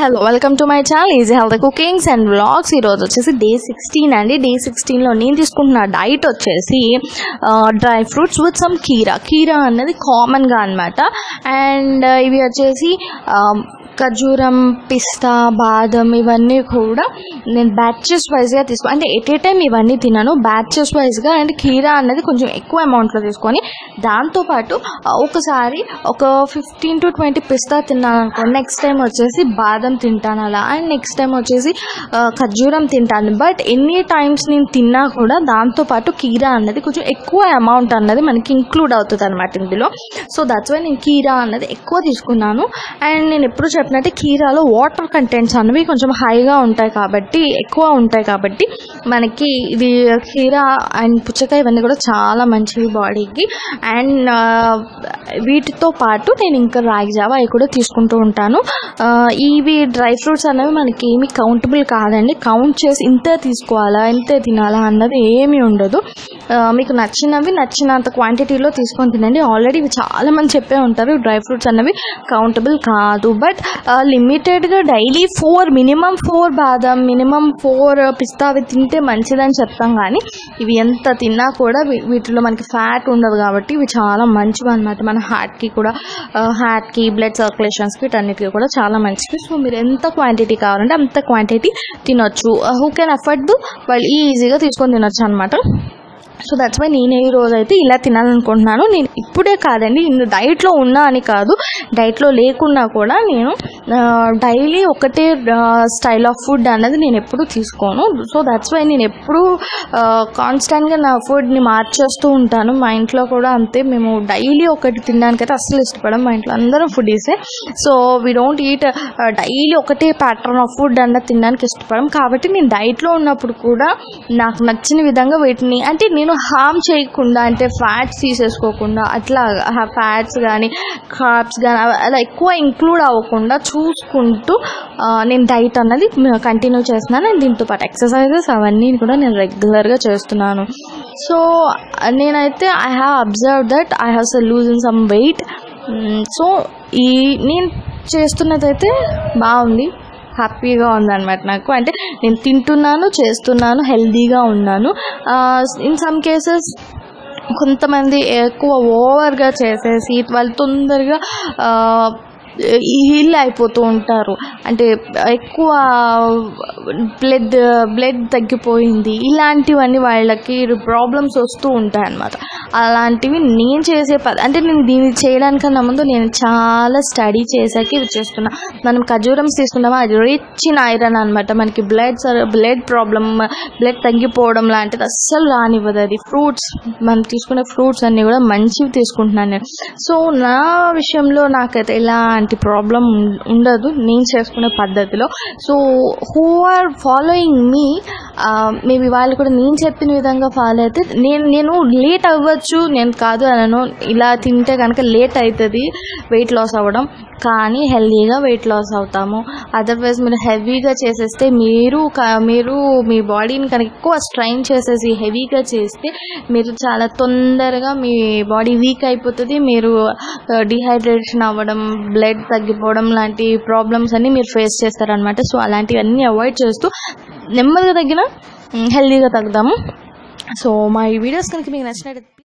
hello welcome to my channel easy health cookings and vlogs ఈరోజు వచ్చేసి day sixteen అండి day సిక్స్టీన్లో నేను తీసుకుంటున్న డైట్ వచ్చేసి డ్రై ఫ్రూట్స్ విత్ సమ్ కీరా కీరా అన్నది కామన్గా అనమాట అండ్ ఇవి వచ్చేసి ఆ, ఖర్జూరం పిస్తా బాదం ఇవన్నీ కూడా నేను బ్యాచెస్ వైజ్గా తీసుకో అంటే ఎట్ ఏ టైం ఇవన్నీ తిన్నాను బ్యాచెస్ వైజ్గా అండ్ కీరా అనేది కొంచెం ఎక్కువ అమౌంట్లో తీసుకొని దాంతోపాటు ఆ, ఒకసారి ఒక ఫిఫ్టీన్ టు ట్వంటీ పిస్తా తిన్నాను అనుకో నెక్స్ట్ టైం వచ్చేసి బాదం తింటాను అలా అండ్ నెక్స్ట్ టైం వచ్చేసి ఆ, ఖర్జూరం తింటాను బట్ ఎన్ని టైమ్స్ నేను తిన్నా కూడా దాంతోపాటు కీరా అన్నది కొంచెం ఎక్కువ అమౌంట్ అన్నది మనకి ఇంక్లూడ్ అవుతుంది అనమాట ఇందులో సో దట్స్ వై నేను కీరా అన్నది ఎక్కువ తీసుకున్నాను అండ్ నేను ఎప్పుడు చెప్పినట్టే కీరాలో వాటర్ కంటెంట్స్ అనేవి కొంచెం హైగా ఉంటాయి కాబట్టి ఎక్కువ ఉంటాయి కాబట్టి మనకి ఇది కీరా అండ్ పుచ్చకాయ ఇవన్నీ కూడా చాలా మంచివి బాడీకి అండ్ వీటితో పాటు నేను ఇంకా రాగి జావా అవి కూడా తీసుకుంటూ ఉంటాను ఆ, ఇవి డ్రై ఫ్రూట్స్ అనేవి మనకి ఏమి కౌంటబుల్ కాదండి కౌంట్ చేసి ఇంతే తీసుకోవాలా ఇంతే తినాలా అన్నది ఏమీ ఉండదు ఆ, మీకు నచ్చినవి నచ్చినంత క్వాంటిటీలో తీసుకొని తినండి ఆల్రెడీ ఇవి చాలా మంది చెప్పే ఉంటారు డ్రై ఫ్రూట్స్ అన్నవి కౌంటబుల్ కాదు బట్ లిమిటెడ్గా డైలీ ఫోర్ మినిమం ఫోర్ బాదం మినిమం ఫోర్ పిస్తా అవి తింటే మంచిదని చెప్తాం కానీ ఇవి ఎంత తిన్నా కూడా వీ- వీటిలో మనకి ఫ్యాట్ ఉండదు కాబట్టి ఇవి చాలా మంచివి అనమాట మన హార్ట్కి కూడా హార్ట్కి బ్లడ్ సర్క్యులేషన్స్కి వీటన్నిటికీ కూడా చాలా మంచివి సో మీరు ఎంత క్వాంటిటీ కావాలంటే అంత క్వాంటిటీ తినొచ్చు హూ కెన్ అఫోర్డబుల్ వాళ్ళు ఈజీగా తీసుకొని తినొచ్చు అనమాట సో దట్స్ వై నేను ఈ రోజు అయితే ఇలా తినాలనుకుంటున్నాను నేను ఇప్పుడే కాదండి నేను డైట్లో ఉన్నా అని కాదు డైట్లో లేకున్నా కూడా నేను డైలీ ఒకటే స్టైల్ ఆఫ్ ఫుడ్ అన్నది నేను ఎప్పుడు తీసుకోను సో దట్స్ వై నేను ఎప్పుడు కాన్స్టెంట్గా నా ఫుడ్ని మార్చేస్తూ ఉంటాను మా ఇంట్లో కూడా అంతే మేము డైలీ ఒకటి తినడానికైతే అస్సలు ఇష్టపడం మా ఇంట్లో అందరం ఫుడ్ ఇసే so we don't eat daily ఒకటే ప్యాటర్న్ ఆఫ్ ఫుడ్ అన్నది తినడానికి ఇష్టపడం కాబట్టి నేను డైట్లో ఉన్నప్పుడు కూడా నాకు నచ్చిన విధంగా వీటిని అంటే నేను హామ్ చేయకుండా అంటే ఫ్యాట్స్ తీసేసుకోకుండా అట్లా ఫ్యాట్స్ కానీ కార్బ్స్ కానీ అలా ఎక్కువ ఇంక్లూడ్ అవ్వకుండా చూసుకుంటూ ఆ, నేను డైట్ అన్నది కంటిన్యూ చేస్తున్నాను అండ్ దీంతో పాటు ఎక్సర్సైజెస్ అవన్నీ కూడా నేను రెగ్యులర్గా చేస్తున్నాను సో నేనైతే I have observe that I have so lose in some weight so ఈ నేను చేస్తున్నదైతే బాగుంది హ్యాపీగా ఉందన్నమాట నాకు అంటే నేను తింటున్నాను చేస్తున్నాను హెల్దీగా ఉన్నాను ఇన్ సమ్ కేసెస్ కొంతమంది ఎక్కువ ఓవర్గా చేసేసి వాళ్ళు తొందరగా హీల్ అయిపోతూ ఉంటారు అంటే ఎక్కువ బ్లడ్ బ్లడ్ తగ్గిపోయింది ఇలాంటివన్నీ వాళ్ళకి ప్రాబ్లమ్స్ వస్తూ ఉంటాయి అన్నమాట అలాంటివి నేను చేసే పద అంటే నేను దీన్ని చేయడానికన్నా ముందు నేను చాలా స్టడీ చేశాక ఇది చేస్తున్నా మనం ఖజూరమ్స్ తీసుకున్నామా అది రిచ్ ఇన్ ఐరన్ అనమాట మనకి బ్లడ్ బ్లడ్ ప్రాబ్లమ్ బ్లడ్ తగ్గిపోవడం లాంటిది అస్సలు రానివ్వదు అది ఫ్రూట్స్ మనం తీసుకునే ఫ్రూట్స్ అన్నీ కూడా మంచివి తీసుకుంటున్నాను నేను సో నా విషయంలో నాకైతే ఎలాంటి ప్రాబ్లం ఉండదు నేను చేసుకునే పద్ధతిలో so who are following me maybe వాళ్ళు కూడా నేను చెప్పిన విధంగా ఫాలో అయితే నేను నేను లేట్ అవ్వచ్చు నేను కాదు అనను ఇలా తింటే కనుక లేట్ అవుతుంది వెయిట్ లాస్ అవ్వడం కానీ హెల్దీగా వెయిట్ లాస్ అవుతాము అదర్వైజ్ మీరు హెవీగా చేసేస్తే మీరు క- మీరు మీ బాడీని కనుక ఎక్కువ స్ట్రైన్ చేసేసి హెవీగా చేస్తే మీరు చాలా తొందరగా మీ బాడీ వీక్ అయిపోతుంది మీరు డిహైడ్రేషన్ అవ్వడం బ్లడ్ తగ్గిపోవడం లాంటి ప్రాబ్లమ్స్ అన్ని మీరు ఫేస్ చేస్తారనమాట సో అలాంటివన్నీ అవాయిడ్ చేస్తూ నెమ్మదిగా తగ్గిన హెల్దీగా తగ్గుదాము సో మా ఈ వీడియోస్ కనుక మీకు నచ్చినట్టు